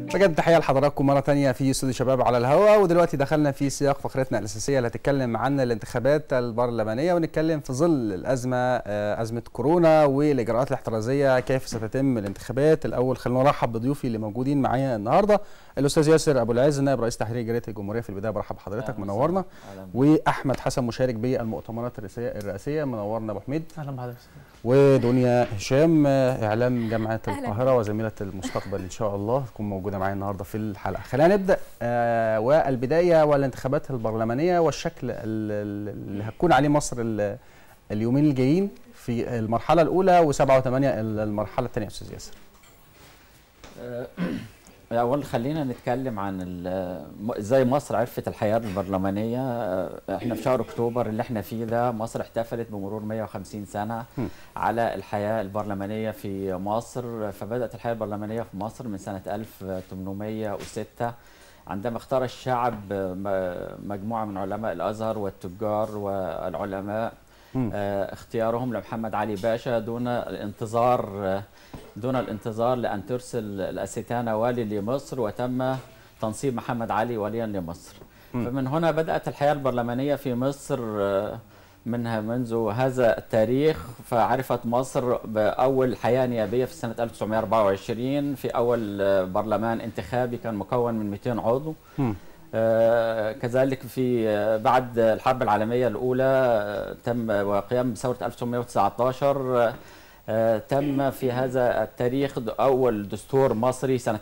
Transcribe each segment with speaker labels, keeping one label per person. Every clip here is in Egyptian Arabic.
Speaker 1: بجد تحيه لحضراتكم مره تانية في استوديو شباب على الهواء ودلوقتي دخلنا في سياق فقرتنا الاساسيه اللي هتتكلم عن الانتخابات البرلمانيه ونتكلم في ظل الازمه آه، ازمه كورونا والاجراءات الاحترازيه كيف ستتم الانتخابات الاول خلونا نرحب بضيوفي اللي موجودين معايا النهارده الاستاذ ياسر ابو العز نائب رئيس تحرير جريده الجمهوريه في البدايه برحب بحضرتك
Speaker 2: أهلاً
Speaker 1: منورنا
Speaker 2: وسهلاً.
Speaker 1: واحمد حسن مشارك بالمؤتمرات الرئاسيه الرئاسيه منورنا ابو حميد
Speaker 3: اهلا بحضرتك
Speaker 1: ودنيا هشام آه، اعلام جامعه
Speaker 4: أهلاً.
Speaker 1: القاهره وزميله المستقبل ان شاء الله تكون موجوده معايا النهارده في الحلقه خلينا نبدا آه والبدايه والانتخابات البرلمانيه والشكل ال- ال- اللي هتكون عليه مصر ال- اليومين الجايين في المرحله الاولى و7 و8 المرحله الثانيه يا استاذ ياسر
Speaker 2: آه، أول خلينا نتكلم عن ال- م- ازاي مصر عرفت الحياة البرلمانية آه، احنا في شهر اكتوبر اللي احنا فيه ده مصر احتفلت بمرور 150 سنة
Speaker 1: م.
Speaker 2: على الحياة البرلمانية في مصر فبدأت الحياة البرلمانية في مصر من سنة 1806 عندما اختار الشعب م- مجموعة من علماء الأزهر والتجار والعلماء
Speaker 1: مم.
Speaker 2: آه، اختيارهم لمحمد علي باشا دون الانتظار آه، دون الانتظار لأن ترسل الأستانة والي لمصر وتم تنصيب محمد علي وليا لمصر
Speaker 1: مم.
Speaker 2: فمن هنا بدأت الحياة البرلمانية في مصر آه، منها منذ هذا التاريخ فعرفت مصر بأول حياة نيابية في سنة 1924 في أول آه، برلمان انتخابي كان مكون من 200 عضو
Speaker 1: مم.
Speaker 2: آه، كذلك في آه، بعد الحرب العالمية الأولى آه، تم وقيام بثورة 1919 آه، تم في هذا التاريخ د- أول دستور مصري سنة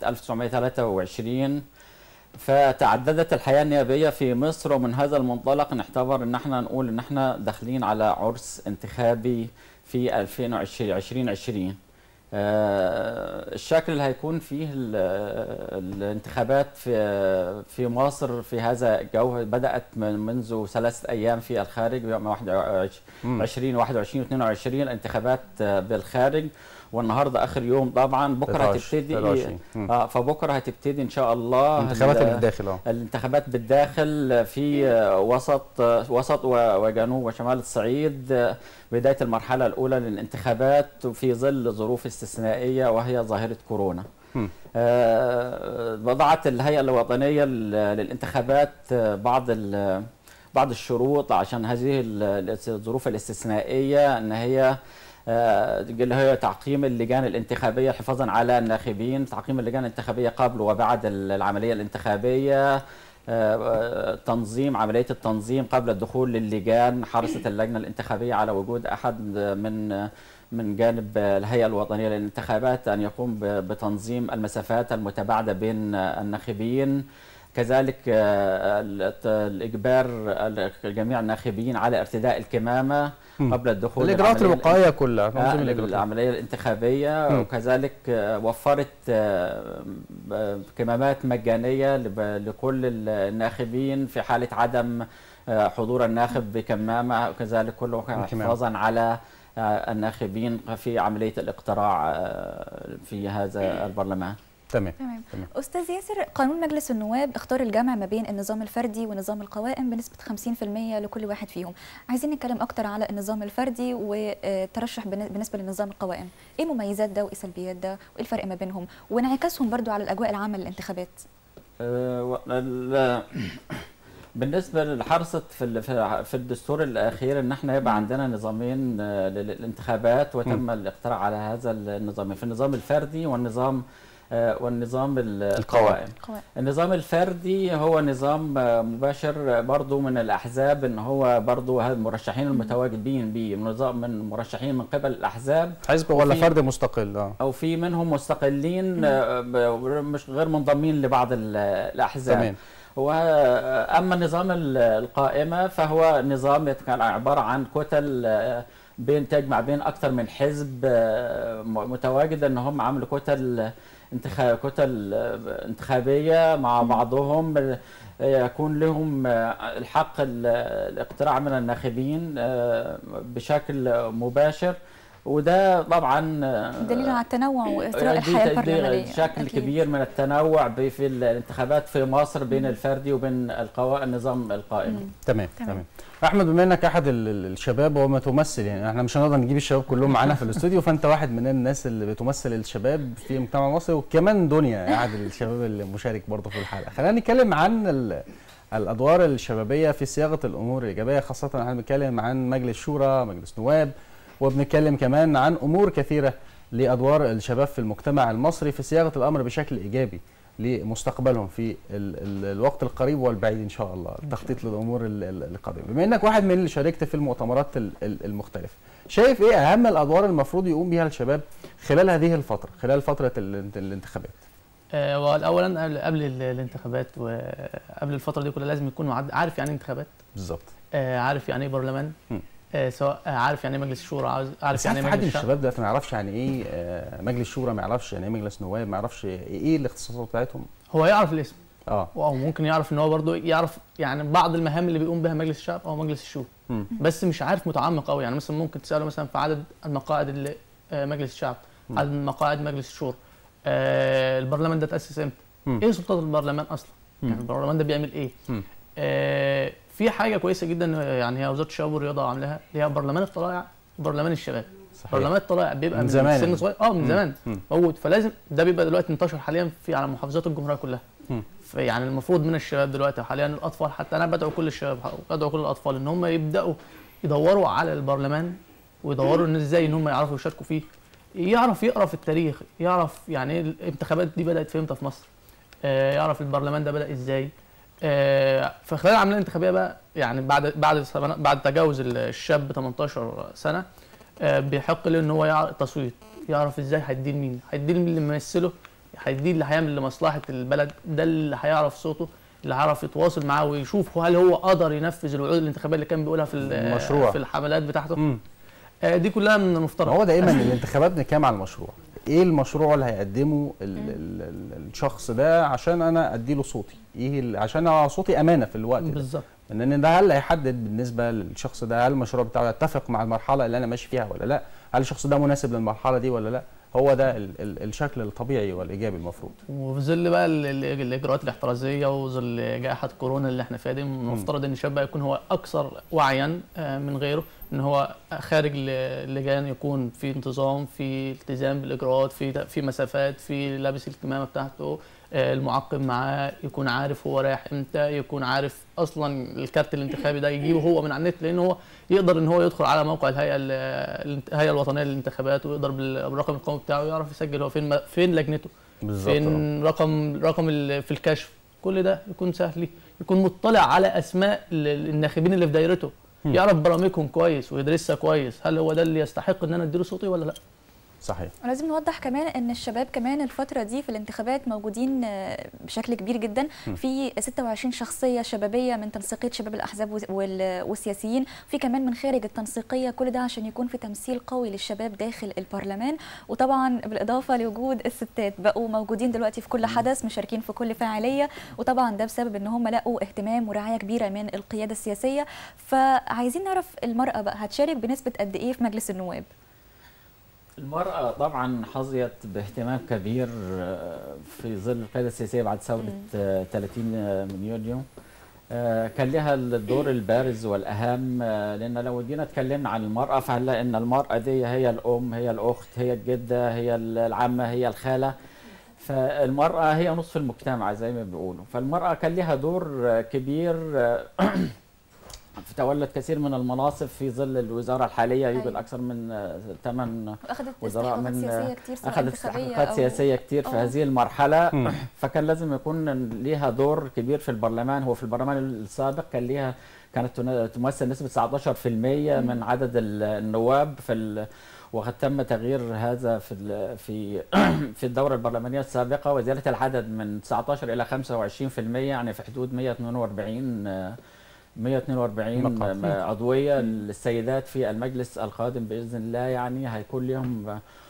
Speaker 2: 1923 فتعددت الحياة النيابية في مصر ومن هذا المنطلق نعتبر ان احنا نقول ان احنا داخلين على عرس انتخابي في 2020 2020 آه، الشكل اللي هيكون فيه ال- الانتخابات في في مصر في هذا الجو بدأت من منذ ثلاثة أيام في الخارج يوم 21 21 و22 الانتخابات آه، بالخارج والنهارده آخر يوم طبعا بكرة
Speaker 1: 23.
Speaker 2: هتبتدي
Speaker 1: 23. مم.
Speaker 2: اه فبكره هتبتدي ان شاء الله
Speaker 1: انتخابات
Speaker 2: ال-
Speaker 1: اللي في الداخل اه
Speaker 2: الانتخابات بالداخل في وسط وسط و- وجنوب وشمال الصعيد بدايه المرحله الاولى للانتخابات في ظل ظروف استثنائيه وهي ظاهره كورونا.
Speaker 1: مم.
Speaker 2: آه، وضعت الهيئه الوطنيه لل- للانتخابات آه، بعض ال- بعض الشروط عشان هذه ال- الظروف الاستثنائيه ان هي آه، اللي هي تعقيم اللجان الانتخابيه حفاظا على الناخبين، تعقيم اللجان الانتخابيه قبل وبعد ال- العمليه الانتخابيه آه، آه، تنظيم عمليه التنظيم قبل الدخول للجان، حرصت اللجنه الانتخابيه على وجود احد من من جانب الهيئه الوطنيه للانتخابات ان يقوم ب- بتنظيم المسافات المتباعده بين الناخبين. كذلك آه، ال- الاجبار ال- جميع الناخبين على ارتداء الكمامه
Speaker 1: مم.
Speaker 2: قبل الدخول
Speaker 1: الاجراءات
Speaker 2: للعملية
Speaker 1: الوقائيه كلها
Speaker 2: آه،
Speaker 1: تنظيم الاجراءات
Speaker 2: العملية الانتخابية
Speaker 1: مم.
Speaker 2: وكذلك آه، وفرت آه، ب- كمامات مجانية لب- لكل ال- الناخبين في حالة عدم آه، حضور الناخب بكمامة وكذلك كله
Speaker 1: بكمامة.
Speaker 2: حفاظا على آه، الناخبين في عملية الاقتراع آه، في هذا البرلمان
Speaker 1: تمام
Speaker 4: تمام
Speaker 1: تمام.
Speaker 4: استاذ ياسر قانون مجلس النواب اختار الجمع ما بين النظام الفردي ونظام القوائم بنسبه 50% لكل واحد فيهم عايزين نتكلم اكتر على النظام الفردي والترشح بن- بالنسبه لنظام القوائم ايه مميزات ده وايه سلبيات ده وايه الفرق ما بينهم وانعكاسهم برضو على الاجواء العامه للانتخابات
Speaker 2: آه، و- ال- بالنسبه للحرصت في ال- في في الدستور الاخير ان احنا يبقى عندنا نظامين آه، لل- للانتخابات وتم الاقتراع على هذا النظامين في النظام الفردي والنظام آه، والنظام ال- القوائم
Speaker 4: قوائم
Speaker 2: النظام الفردي هو نظام آه، مباشر برضو من الأحزاب إن هو برضو هذا المرشحين المتواجدين به نظام من مرشحين من قبل الأحزاب
Speaker 1: حزب ولا
Speaker 2: وفي-
Speaker 1: فرد مستقل اه
Speaker 2: أو في منهم مستقلين آه، ب- مش غير منضمين لبعض ال- الأحزاب
Speaker 1: تمام
Speaker 2: واما نظام ال- القائمه فهو نظام كان عباره عن كتل آه، بين تجمع بين اكثر من حزب آه، م- متواجد ان هم عملوا كتل انتخاب كتل آه، انتخابيه مع بعضهم آه، يكون لهم آه، الحق ال- الاقتراع من الناخبين آه، بشكل مباشر وده طبعا آه،
Speaker 4: دليل على التنوع واثراء
Speaker 2: دي-
Speaker 4: الحياه
Speaker 2: دي
Speaker 4: البرلمانيه
Speaker 2: شكل
Speaker 4: أكيد.
Speaker 2: كبير من التنوع ب- في الانتخابات في مصر بين الفردي وبين القوا... النظام القائم
Speaker 4: مم.
Speaker 1: تمام
Speaker 4: تمام.
Speaker 1: تمام احمد بما انك احد ال- ال- الشباب وما تمثل يعني احنا مش هنقدر نجيب الشباب كلهم معانا في الاستوديو فانت واحد من الناس اللي بتمثل الشباب في المجتمع المصري وكمان دنيا احد الشباب اللي مشارك برضه في الحلقه خلينا نتكلم عن ال- الادوار الشبابيه في صياغه الامور الايجابيه خاصه احنا بنتكلم عن مجلس شورى مجلس نواب وبنتكلم كمان عن امور كثيره لادوار الشباب في المجتمع المصري في صياغه الامر بشكل ايجابي لمستقبلهم في ال ال الوقت القريب والبعيد ان شاء الله التخطيط للامور ال- ال- القادمه بما انك واحد من اللي شاركت في المؤتمرات ال- ال- المختلفه شايف ايه اهم الادوار المفروض يقوم بها الشباب خلال هذه الفتره خلال فتره ال- الانتخابات
Speaker 3: آه، واولا قبل قبل ال- الانتخابات وقبل الفتره دي كلها لازم يكون معد- عارف يعني ايه انتخابات
Speaker 1: بالظبط
Speaker 3: آه، عارف يعني ايه برلمان
Speaker 1: م.
Speaker 3: آه، سواء آه، عارف يعني ايه مجلس شورى عاوز- عارف
Speaker 1: بس
Speaker 3: يعني
Speaker 1: عارف
Speaker 3: ايه
Speaker 1: حد من
Speaker 3: مجلس شعب
Speaker 1: الشباب دلوقتي ما يعرفش يعني ايه آه، مجلس شورى ما يعرفش يعني ايه مجلس نواب ما يعرفش ايه الاختصاصات بتاعتهم
Speaker 3: هو يعرف الاسم
Speaker 1: اه
Speaker 3: او ممكن يعرف ان هو برضه يعرف يعني بعض المهام اللي بيقوم بها مجلس الشعب او مجلس الشورى
Speaker 1: مم.
Speaker 3: بس مش عارف متعمق قوي يعني مثلا ممكن تساله مثلا في عدد المقاعد اللي آه، مجلس الشعب
Speaker 1: مم.
Speaker 3: عدد مقاعد مجلس الشورى آه، البرلمان ده تاسس امتى
Speaker 1: مم.
Speaker 3: ايه سلطات البرلمان اصلا
Speaker 1: مم.
Speaker 3: يعني البرلمان ده بيعمل ايه
Speaker 1: مم.
Speaker 3: آه، في حاجه كويسه جدا آه، يعني هي وزاره الشباب والرياضه عاملاها اللي هي برلمان الطلائع وبرلمان الشباب
Speaker 1: صحيح
Speaker 3: برلمان الطلائع بيبقى
Speaker 1: من
Speaker 3: من,
Speaker 1: زمان
Speaker 3: سن
Speaker 1: يعني.
Speaker 3: صغير اه من
Speaker 1: مم.
Speaker 3: زمان
Speaker 1: مم.
Speaker 3: موجود فلازم ده بيبقى دلوقتي انتشر حاليا في على محافظات الجمهوريه كلها
Speaker 1: مم.
Speaker 3: يعني المفروض من الشباب دلوقتي حاليا الاطفال حتى انا بدعو كل الشباب بدعو كل الاطفال ان هم يبداوا يدوروا على البرلمان ويدوروا ان ازاي ان هم يعرفوا يشاركوا فيه يعرف يقرا في التاريخ يعرف يعني ايه الانتخابات دي بدات في امتى في مصر آه يعرف البرلمان ده بدا ازاي آه فخلال العمليه الانتخابيه بقى يعني بعد بعد بعد تجاوز الشاب 18 سنه آه بيحق له ان هو يعرف التصويت يعرف ازاي هيديه لمين هيديه اللي يمثله هيديه اللي هيعمل لمصلحه البلد ده اللي هيعرف صوته اللي هيعرف يتواصل معاه ويشوف هل هو قدر ينفذ الوعود الانتخابيه اللي كان بيقولها في ال-
Speaker 1: المشروع.
Speaker 3: في الحملات بتاعته
Speaker 1: مم.
Speaker 3: آه دي كلها من
Speaker 1: ما
Speaker 3: المفترض
Speaker 1: هو دايما الانتخابات بنتكلم على المشروع ايه المشروع اللي هيقدمه ال ال ال الشخص ده عشان انا اديله صوتي ايه ال- عشان أنا صوتي امانه في الوقت ده
Speaker 3: بالظبط
Speaker 1: ان ده هل هيحدد بالنسبه للشخص ده هل المشروع بتاعه يتفق مع المرحله اللي انا ماشي فيها ولا لا هل الشخص ده مناسب للمرحله دي ولا لا هو ده ال ال الشكل الطبيعي والايجابي المفروض
Speaker 3: وفي ظل بقى ال- ال- الاجراءات الاحترازيه وظل جائحه كورونا اللي احنا فيها دي المفترض ان الشاب بقى يكون هو اكثر وعيا آه، من غيره ان هو خارج ل- اللجان يكون في انتظام في التزام بالاجراءات في في مسافات في لابس الكمامه بتاعته آه، المعقب معاه يكون عارف هو رايح امتى يكون عارف اصلا الكارت الانتخابي ده يجيبه هو من على النت لان هو يقدر ان هو يدخل على موقع الهيئه ال- الهيئه الوطنيه للانتخابات ويقدر بال- بالرقم القومي بتاعه يعرف يسجل هو فين فين لجنته
Speaker 1: بالظبط آه.
Speaker 3: فين رقم رقم ال- في الكشف كل ده يكون سهل ليه يكون مطلع على اسماء ال- الناخبين اللي في دايرته
Speaker 1: مم.
Speaker 3: يعرف برامجهم كويس ويدرسها كويس هل هو ده اللي يستحق ان انا اديله صوتي ولا لا
Speaker 1: صحيح
Speaker 4: ولازم نوضح كمان ان الشباب كمان الفتره دي في الانتخابات موجودين آه، بشكل كبير جدا
Speaker 1: م.
Speaker 4: في 26 شخصيه شبابيه من تنسيقيه شباب الاحزاب وال- وال- والسياسيين في كمان من خارج التنسيقيه كل ده عشان يكون في تمثيل قوي للشباب داخل البرلمان وطبعا بالاضافه لوجود الستات بقوا موجودين دلوقتي في كل حدث مشاركين في كل فعاليه وطبعا ده بسبب ان هم لقوا اهتمام ورعايه كبيره من القياده السياسيه فعايزين نعرف المراه بقى هتشارك بنسبه قد ايه في مجلس النواب
Speaker 2: المرأة طبعا حظيت باهتمام كبير آه، في ظل القيادة السياسية بعد ثورة آه، 30 من يوليو آه، كان لها الدور البارز والأهم آه، لأن لو جينا اتكلمنا عن المرأة فهنلاقي أن المرأة دي هي الأم هي الأخت هي الجدة هي العمة هي الخالة فالمرأة هي نصف المجتمع زي ما بيقولوا فالمرأة كان لها دور آه، كبير آه، في تولت كثير من المناصب في ظل الوزارة الحالية يوجد
Speaker 4: أيوة.
Speaker 2: أكثر من ثمان
Speaker 4: واخدت
Speaker 2: وزراء
Speaker 4: استحقاقات
Speaker 2: من-
Speaker 4: سياسيه كتير سواء
Speaker 2: اخذت
Speaker 4: انتخابية
Speaker 2: استحقاقات
Speaker 4: أو-
Speaker 2: سياسيه كتير في
Speaker 4: أو-
Speaker 2: هذه المرحله
Speaker 1: مم.
Speaker 2: فكان لازم يكون ليها دور كبير في البرلمان هو في البرلمان السابق كان ليها كانت تنا- تمثل نسبه 19% من عدد ال- النواب في ال وقد تم تغيير هذا في ال- في في الدوره البرلمانيه السابقه وزياده العدد من 19 الى 25% يعني في حدود 142 آه، 142
Speaker 1: مقعد.
Speaker 2: عضويه للسيدات في المجلس القادم باذن الله يعني هيكون لهم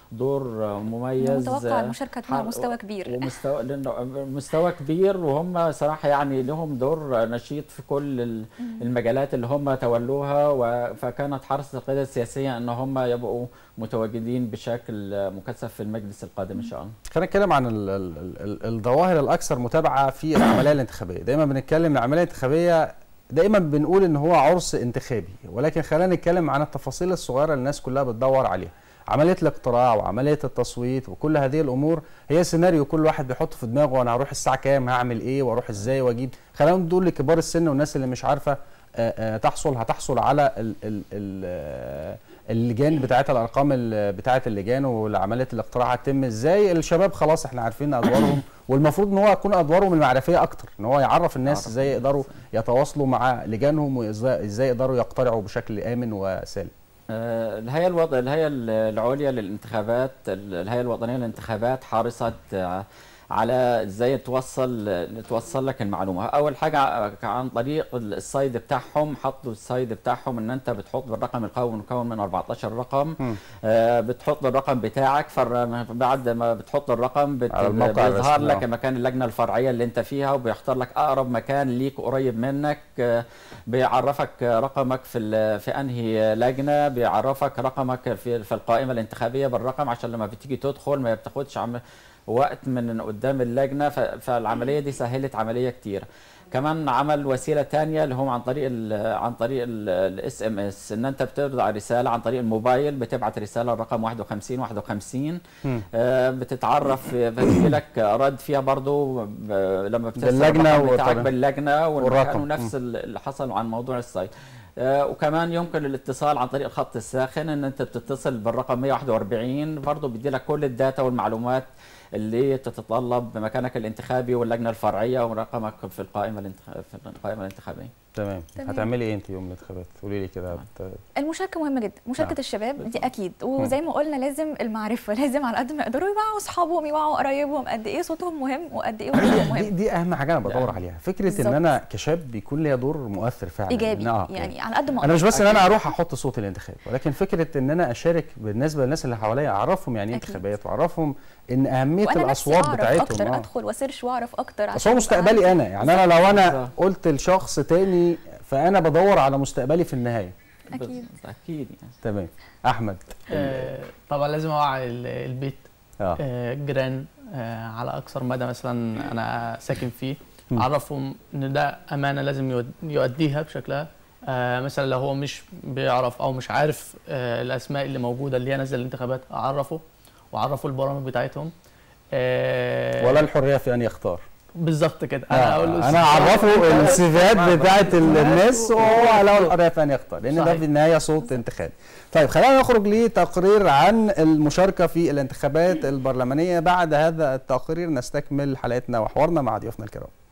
Speaker 2: دور آه، مميز
Speaker 4: متوقع
Speaker 2: آه،
Speaker 4: المشاركه تكون على
Speaker 2: حر-
Speaker 4: مستوى كبير
Speaker 2: ومستوى لانه مستوى كبير وهم صراحه يعني لهم دور نشيط في كل ال- المجالات اللي هم تولوها و- فكانت حرص القياده السياسيه ان هم يبقوا متواجدين بشكل مكثف في المجلس القادم ان شاء الله.
Speaker 1: خلينا نتكلم عن ال ال ال الظواهر الاكثر متابعه في العمليه الانتخابيه دايما بنتكلم ان العمليه الانتخابيه دايما بنقول ان هو عرس انتخابي ولكن خلينا نتكلم عن التفاصيل الصغيره اللي الناس كلها بتدور عليها عمليه الاقتراع وعمليه التصويت وكل هذه الامور هي سيناريو كل واحد بيحط في دماغه انا هروح الساعه كام هعمل ايه واروح ازاي واجيب خلينا نقول لكبار السن والناس اللي مش عارفه آه، آه، تحصل هتحصل على ال ال ال آه، اللجان بتاعتها الارقام ال- بتاعه اللجان وعمليه الاقتراع هتتم ازاي الشباب خلاص احنا عارفين ادوارهم والمفروض ان هو يكون ادوارهم المعرفيه اكتر ان هو يعرف الناس
Speaker 2: يعرف
Speaker 1: ازاي يقدروا يتواصلوا مع لجانهم وازاي ازاي يقدروا يقترعوا بشكل امن وسالم
Speaker 2: آه، الهيئة الوضع الهيئة العليا للانتخابات الهيئة الوطنية للانتخابات حرصت آه، على ازاي توصل توصل لك المعلومه اول حاجه ع- عن طريق السايد بتاعهم حطوا السايد بتاعهم ان انت بتحط بالرقم القومي مكون من 14 رقم
Speaker 1: مم.
Speaker 2: آه، بتحط الرقم بتاعك فر- بعد ما بتحط الرقم بت...
Speaker 1: على الموقع
Speaker 2: بيظهر
Speaker 1: الرسمي،
Speaker 2: لك
Speaker 1: آه.
Speaker 2: مكان اللجنه الفرعيه اللي انت فيها وبيختار لك اقرب مكان ليك قريب منك آه، بيعرفك رقمك في ال- في انهي لجنه بيعرفك رقمك في في القائمه الانتخابيه بالرقم عشان لما بتيجي تدخل ما بتاخدش عم وقت من قدام اللجنه ف- فالعمليه دي سهلت عمليه كتير كمان عمل وسيله تانية اللي هم عن طريق ال عن طريق الاس ام اس ان انت بترفع رساله عن طريق الموبايل بتبعت رساله رقم 51 51
Speaker 1: مم.
Speaker 2: آه، بتتعرف بتجي لك رد فيها برضو ب- لما بترسل
Speaker 1: باللجنة
Speaker 2: الرقم بتاعك
Speaker 1: والطريق.
Speaker 2: باللجنه والمكان
Speaker 1: والرقم.
Speaker 2: ونفس اللي حصل عن موضوع السايت آه، وكمان يمكن الاتصال عن طريق الخط الساخن ان انت بتتصل بالرقم 141 برضه بيدي لك كل الداتا والمعلومات اللي تتطلب بمكانك الانتخابي واللجنه الفرعيه ورقمك في القائمه الانتخ... في القائمه الانتخابيه
Speaker 1: تمام
Speaker 4: تمام.
Speaker 1: هتعملي ايه انت يوم الانتخابات قولي لي كده هت-
Speaker 4: المشاركه مهمه جدا مشاركه
Speaker 1: نعم.
Speaker 4: الشباب دي اكيد وزي ما قلنا لازم المعرفه لازم على قد ما يقدروا يوعوا اصحابهم يوعوا قرايبهم قد ايه صوتهم مهم وقد ايه وجودهم
Speaker 1: دي,
Speaker 4: مهم
Speaker 1: دي اهم حاجه انا بدور
Speaker 2: يعني
Speaker 1: عليها فكره ان
Speaker 4: بالظبط.
Speaker 1: انا كشاب بيكون ليا دور مؤثر فعلا
Speaker 4: ايجابي
Speaker 1: إن آه،
Speaker 4: يعني على قد ما
Speaker 1: انا مش
Speaker 4: أقدر.
Speaker 1: بس ان انا اروح احط صوت الانتخاب ولكن فكره ان انا اشارك بالنسبه للناس اللي حواليا اعرفهم يعني ايه
Speaker 4: أكيد.
Speaker 1: انتخابات واعرفهم ان اهميه
Speaker 4: وانا نفسي
Speaker 1: الاصوات
Speaker 4: اعرف
Speaker 1: بتاعتهم
Speaker 4: اكتر
Speaker 1: آه.
Speaker 4: ادخل واسيرش واعرف اكتر
Speaker 1: بس
Speaker 4: عشان
Speaker 1: هو
Speaker 4: يبقى
Speaker 1: مستقبلي
Speaker 4: عندي-
Speaker 1: انا يعني انا لو انا
Speaker 2: بالظبط.
Speaker 1: قلت لشخص تاني فانا بدور على مستقبلي في النهايه
Speaker 4: اكيد
Speaker 2: اكيد يعني
Speaker 1: تمام احمد
Speaker 3: آه، طبعا لازم اوعي ال- البيت
Speaker 1: اه
Speaker 3: آه، الجيران آه، على اكثر مدى مثلا انا ساكن فيه
Speaker 1: مم.
Speaker 3: اعرفهم ان ده امانه لازم يود- يؤديها بشكلها آه، مثلا لو هو مش بيعرف او مش عارف آه، الاسماء اللي موجوده اللي هي نازله الانتخابات اعرفه واعرفه البرامج بتاعتهم آه،
Speaker 1: ولا الحريه في ان يختار
Speaker 3: بالظبط كده انا اقول له
Speaker 1: انا اعرفه السيفيات بتاعت الناس وهو له الحريه في ان يختار لان ده
Speaker 3: صحيح.
Speaker 1: في النهايه صوت انتخابي طيب خلينا نخرج لتقرير عن المشاركه في الانتخابات البرلمانيه بعد هذا التقرير نستكمل حلقتنا وحوارنا مع ضيوفنا الكرام